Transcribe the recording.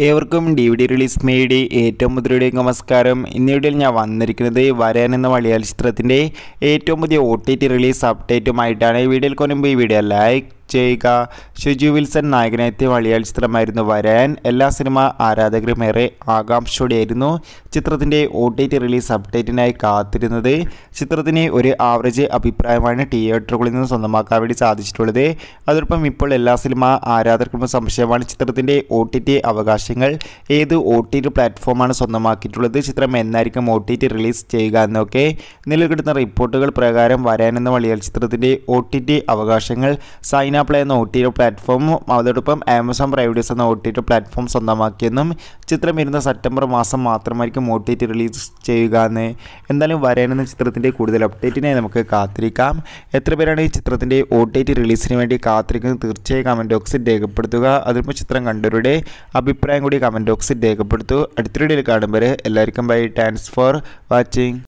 ഏവർക്കും D V D release മേടി ഏറ്റവും പുതിയ നമസ്കാരം ഇന്ന് വീഡിയോയിൽ ഞാൻ വന്നിരിക്കുന്നത് വരാൻ എന്ന മലയാള ചിത്രത്തിൻ്റെ ഏറ്റവും പുതിയ ഒ ടി ടി റിലീസ് അപ്ഡേറ്റുമായിട്ടാണ് ഈ വീഡിയോയിൽ കൊണ്ടുമ്പോൾ ഈ വീഡിയോ ലൈക്ക് ചെയ്യുക ഷുജു വിൽസൺ നായകനെത്തിയ മലയാള ചിത്രമായിരുന്നു വരാൻ എല്ലാ സിനിമ ആരാധകരും ഏറെ ആകാംക്ഷയോടെയായിരുന്നു ചിത്രത്തിൻ്റെ ഒ ടി ടി റിലീസ് അപ്ഡേറ്റിനായി കാത്തിരുന്നത് ചിത്രത്തിന് ഒരു ആവറേജ് അഭിപ്രായമാണ് തിയേറ്ററുകളിൽ നിന്ന് സ്വന്തമാക്കാൻ വേണ്ടി സാധിച്ചിട്ടുള്ളത് അതോടൊപ്പം ഇപ്പോൾ എല്ലാ സിനിമ ആരാധകർക്കും സംശയമാണ് ചിത്രത്തിൻ്റെ ഒ ടി ടി അവകാശങ്ങൾ ഏത് ഒ ടി ടി പ്ലാറ്റ്ഫോമാണ് സ്വന്തമാക്കിയിട്ടുള്ളത് ചിത്രം എന്നായിരിക്കും ഒ ടി ടി റിലീസ് ചെയ്യുക എന്നൊക്കെ നിലവിൽ കിട്ടുന്ന റിപ്പോർട്ടുകൾ പ്രകാരം വരാനെന്ന മലയാള ചിത്രത്തിൻ്റെ ഒ ടി ടി അവകാശങ്ങൾ സൈന പ്ലേ എന്ന ഒ ടി ടി പ്ലാറ്റ്ഫോമും അതോടൊപ്പം ആമസോൺ പ്രൈവഡീസ് എന്ന ഒ ടി ടി പ്ലാറ്റ്ഫോം സ്വന്തമാക്കിയെന്നും ചിത്രം വരുന്ന സെപ്റ്റംബർ മാസം മാത്രമായിരിക്കും ഒ ടി ടി റിലീസ് ചെയ്യുക എന്ന് എന്തായാലും വരാനെന്ന ചിത്രത്തിൻ്റെ കൂടുതൽ അപ്ഡേറ്റിനായി നമുക്ക് കാത്തിരിക്കാം എത്ര പേരാണ് ഈ ചിത്രത്തിൻ്റെ ഒ ടി ടി റിലീസിന് വേണ്ടി കാത്തിരിക്കുന്നത് തീർച്ചയായും കമൻറ്റ് ബോക്സിൽ രേഖപ്പെടുത്തുക അതിപ്പോൾ ചിത്രം കണ്ടവരുടെ അഭിപ്രായം കൂടി കമൻറ്റ് ബോക്സിൽ രേഖപ്പെടുത്തു അടുത്ത വീഡിയോയിൽ കാണുമ്പോൾ എല്ലാവർക്കും ബൈ താങ്ക്സ് ഫോർ വാച്ചിങ്